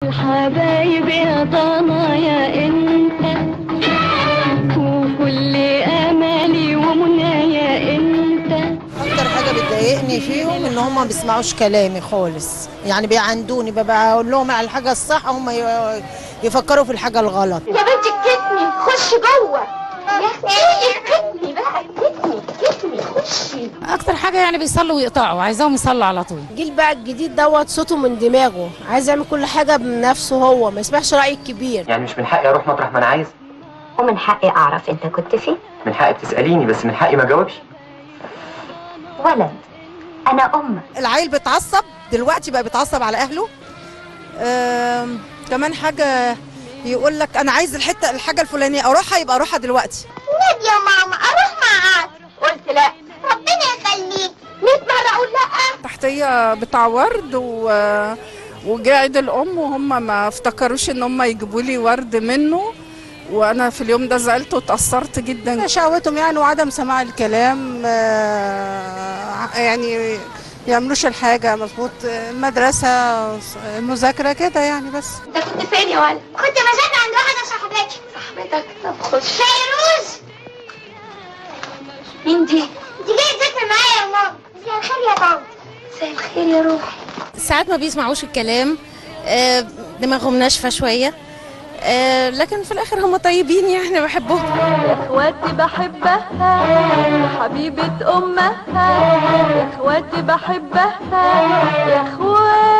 الحبايب يا ضنايا انت وكل امالي ومنايا انت اكتر حاجه بتضايقني فيهم ان هم ما بيسمعوش كلامي خالص يعني بيعندوني ببقى اقول لهم على الحاجه الصح هم ي- يفكروا في الحاجه الغلط يا بنتي كتني خشي جوه يا اختي كتني بقى كتني كتني خشي اكتر حاجه يعني بيصلوا ويقطعوا عايزاهم يصلوا على طول الجيل بقى الجديد دوت صوته من دماغه عايز يعمل كل حاجه بنفسه هو ما يسمعش راي الكبير يعني مش من حقي اروح مطرح ما انا عايز ومن حقي اعرف انت كنت فين من حقك تساليني بس من حقي ما اجاوبش ولد انا امك العيل بيتعصب دلوقتي بقى بيتعصب على اهله آم، كمان حاجه يقول لك انا عايز الحته الحاجه الفلانيه اروحها يبقى اروحها دلوقتي نادي يا ماما اروح معاك قلت لا ربنا يخليك 100 مره اقول لا تحتية بتاع ورد و... وجه عيد الام وهم ما افتكروش ان هم يجيبوا لي ورد منه وانا في اليوم ده زعلت وتاثرت جدا شهوتهم يعني وعدم سماع الكلام آه، يعني يعملوش الحاجه مظبوط المدرسه المذاكره كده يعني بس انت كنت فين يا ولد كنت بذاكر عند واحده صاحبتي صاحبتك طب خش فيروز مين دي دي جايه تذاكر معايا يا ماما مساء الخير يا طنط مساء الخير يا روحي ساعات ما بيسمعوش الكلام آه، دماغهم ناشفه شويه آه، لكن في الاخر هم طيبين يعني بحبهم اخواتي بحبها يا حبيبة امها يا اخواتي بحبها يا اخواتي